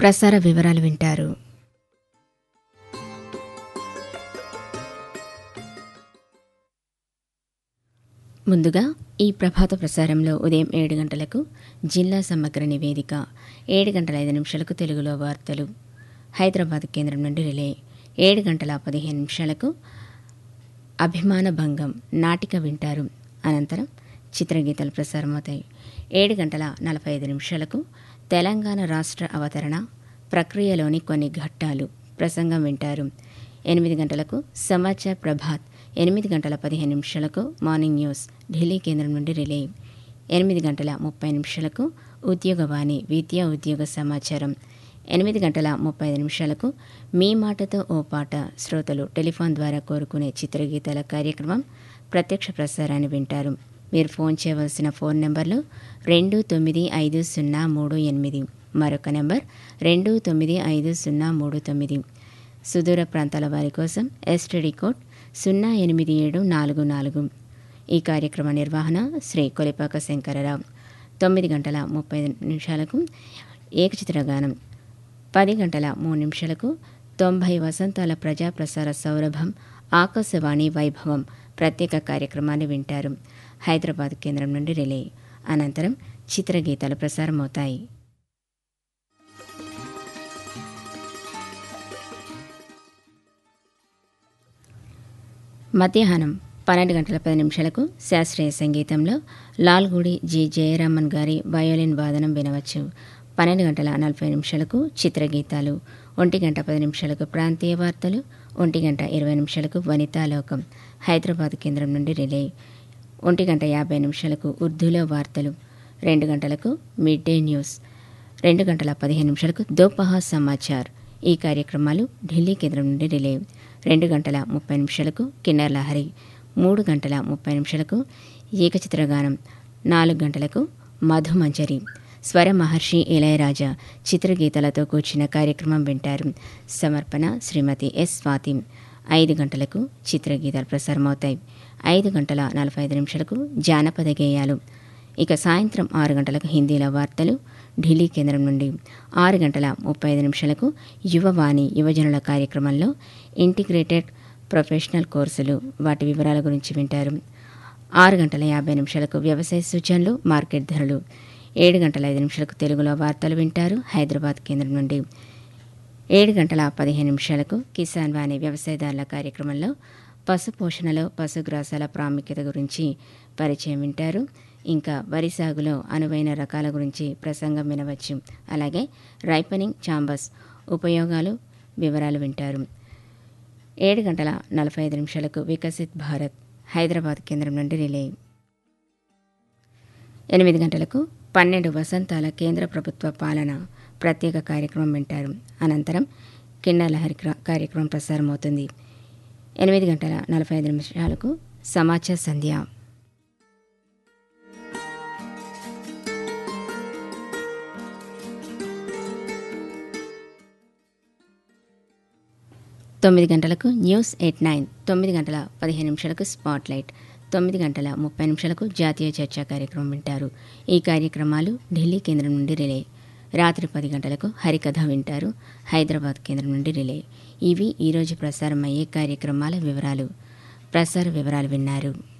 ప్రసార వివరాలు వింటారు ముందుగా ఈ ప్రభాత ప్రసారంలో ఉదయం ఏడు గంటలకు జిల్లా సమగ్ర నివేదిక ఏడు గంటల ఐదు నిమిషాలకు తెలుగులో వార్తలు హైదరాబాద్ కేంద్రం నుండి రిలే ఏడు గంటల పదిహేను నిమిషాలకు అభిమాన భంగం నాటిక వింటారు అనంతరం చిత్రగీతాలు ప్రసారమవుతాయి ఏడు గంటల నలభై ఐదు నిమిషాలకు తెలంగాణ రాష్ట్ర అవతరణ ప్రక్రియలోని కొన్ని ఘట్టాలు ప్రసంగం వింటారు ఎనిమిది గంటలకు సమాచార్ ప్రభాత్ ఎనిమిది గంటల పదిహేను నిమిషాలకు మార్నింగ్ న్యూస్ ఢిల్లీ కేంద్రం నుండి రిలే ఎనిమిది గంటల ముప్పై నిమిషాలకు ఉద్యోగవాణి విద్యా ఉద్యోగ సమాచారం ఎనిమిది గంటల ముప్పై ఐదు నిమిషాలకు మీ మాటతో ఓ పాట శ్రోతలు టెలిఫోన్ ద్వారా కోరుకునే చిత్రగీతాల కార్యక్రమం ప్రత్యక్ష ప్రసారాన్ని వింటారు మీరు ఫోన్ చేయవలసిన ఫోన్ నెంబర్లు రెండు తొమ్మిది ఐదు సున్నా మూడు ఎనిమిది మరొక నెంబర్ రెండు తొమ్మిది ఐదు సున్నా మూడు తొమ్మిది సుదూర ప్రాంతాల వారి కోసం ఎస్టీడీ కోడ్ సున్నా ఎనిమిది ఏడు నాలుగు నాలుగు ఈ కార్యక్రమ నిర్వహణ శ్రీ కొలిపాక శంకరరావు తొమ్మిది గంటల ముప్పై నిమిషాలకు ఏకచిత్రగానం పది గంటల మూడు నిమిషాలకు తొంభై వసంతాల ప్రజాప్రసార సౌరభం ఆకాశవాణి వైభవం ప్రత్యేక కార్యక్రమాన్ని వింటారు హైదరాబాద్ కేంద్రం నుండి రిలే అనంతరం చిత్రగీతాలు ప్రసారమవుతాయి మధ్యాహ్నం పన్నెండు గంటల పది నిమిషాలకు శాస్త్రీయ సంగీతంలో లాల్గూడి జి జయరామన్ గారి వయోలిన్ వాదనం వినవచ్చు పన్నెండు గంటల నలభై నిమిషాలకు చిత్రగీతాలు ఒంటి గంట పది నిమిషాలకు ప్రాంతీయ వార్తలు ఒంటి గంట ఇరవై నిమిషాలకు వనితాలోకం హైదరాబాద్ కేంద్రం నుండి రిలే ఒంటి గంట యాభై నిమిషాలకు ఉర్దూలో వార్తలు రెండు గంటలకు మిడ్ డే న్యూస్ రెండు గంటల పదిహేను నిమిషాలకు దోపహా సమాచార్ ఈ కార్యక్రమాలు ఢిల్లీ కేంద్రం నుండి రిలే రెండు గంటల ముప్పై నిమిషాలకు కిన్నర్ లహరి మూడు గంటల ముప్పై నిమిషాలకు ఏకచిత్రగానం నాలుగు గంటలకు మధుమంజరి స్వర మహర్షి ఇళయరాజా చిత్రగీతాలతో కూర్చిన కార్యక్రమం వింటారు సమర్పణ శ్రీమతి ఎస్ స్వాతి ఐదు గంటలకు చిత్రగీతాలు ప్రసారమవుతాయి ఐదు గంటల నలభై ఐదు నిమిషాలకు జానపద గేయాలు ఇక సాయంత్రం ఆరు గంటలకు హిందీలో వార్తలు ఢిల్లీ కేంద్రం నుండి ఆరు గంటల ముప్పై ఐదు నిమిషాలకు యువవాణి యువజనుల కార్యక్రమంలో ఇంటిగ్రేటెడ్ ప్రొఫెషనల్ కోర్సులు వాటి వివరాల గురించి వింటారు ఆరు గంటల యాభై నిమిషాలకు వ్యవసాయ సూచనలు మార్కెట్ ధరలు ఏడు గంటల ఐదు నిమిషాలకు తెలుగులో వార్తలు వింటారు హైదరాబాద్ కేంద్రం నుండి ఏడు గంటల పదిహేను నిమిషాలకు కిసాన్ వాణి వ్యవసాయదారుల కార్యక్రమంలో పశు పోషణలో పశుగ్రాసాల ప్రాముఖ్యత గురించి పరిచయం వింటారు ఇంకా వరి సాగులో అనువైన రకాల గురించి ప్రసంగం వినవచ్చు అలాగే రైపనింగ్ చాంబర్స్ ఉపయోగాలు వివరాలు వింటారు ఏడు గంటల నలభై ఐదు నిమిషాలకు వికసిత్ భారత్ హైదరాబాద్ కేంద్రం నుండి రిలే ఎనిమిది గంటలకు పన్నెండు వసంతాల కేంద్ర ప్రభుత్వ పాలన ప్రత్యేక కార్యక్రమం వింటారు అనంతరం కిన్నలహరి కార్యక్రమం ప్రసారమవుతుంది ఎనిమిది గంటల నలభై ఐదు నిమిషాలకు సమాచార సంధ్య తొమ్మిది గంటలకు న్యూస్ ఎయిట్ నైన్ తొమ్మిది గంటల పదిహేను నిమిషాలకు స్పాట్ లైట్ తొమ్మిది గంటల ముప్పై నిమిషాలకు జాతీయ చర్చా కార్యక్రమం వింటారు ఈ కార్యక్రమాలు ఢిల్లీ కేంద్రం నుండి రిలే రాత్రి పది గంటలకు హరికథ వింటారు హైదరాబాద్ కేంద్రం నుండి రిలే ఇవి ఈరోజు ప్రసారం అయ్యే కార్యక్రమాల వివరాలు ప్రసార వివరాలు విన్నారు